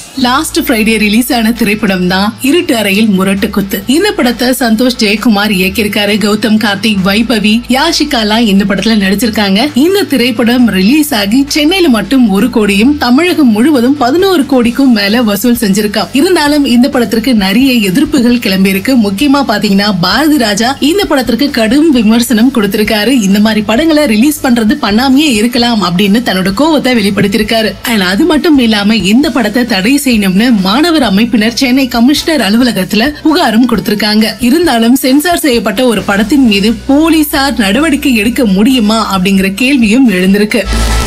last Friday release ஆன திரைப்படம் தான் இருட்டு அறையில் முரட்டு குத்து இந்த படத்தை சந்தோஷ் ஜெயக்குமார் இயக்கியிருக்காரு கௌதம் கார்த்திக் வைபவி யாஷிகாலாம் இந்த படத்துல நடிச்சிருக்காங்க இந்த திரைப்படம் ரிலீஸ் ஆகி சென்னையில மட்டும் ஒரு கோடியும் தமிழகம் முழுவதும் பதினோரு கோடிக்கும் மேல வசூல் செஞ்சிருக்கான் இருந்தாலும் இந்த படத்திற்கு நிறைய எதிர்ப்புகள் கிளம்பியிருக்கு முக்கியமா பாத்தீங்கன்னா பாரதி ராஜா இந்த படத்திற்கு கடும் விமர்சனம் கொடுத்திருக்காரு இந்த மாதிரி படங்களை ரிலீஸ் பண்றது பண்ணாமையே இருக்கலாம் அப்படின்னு தன்னோட கோவத்தை வெளிப்படுத்தியிருக்காரு And அது மட்டும் இல்லாம இந்த படத்தை தடை செய்யணும்னு மாணவர் அமைப்பினர் சென்னை கமிஷனர் அலுவலகத்துல புகாரும் கொடுத்திருக்காங்க இருந்தாலும் சென்சார் செய்யப்பட்ட ஒரு படத்தின் மீது போலீசார் நடவடிக்கை எடுக்க முடியுமா அப்படிங்கிற கேள்வியும் எழுந்திருக்கு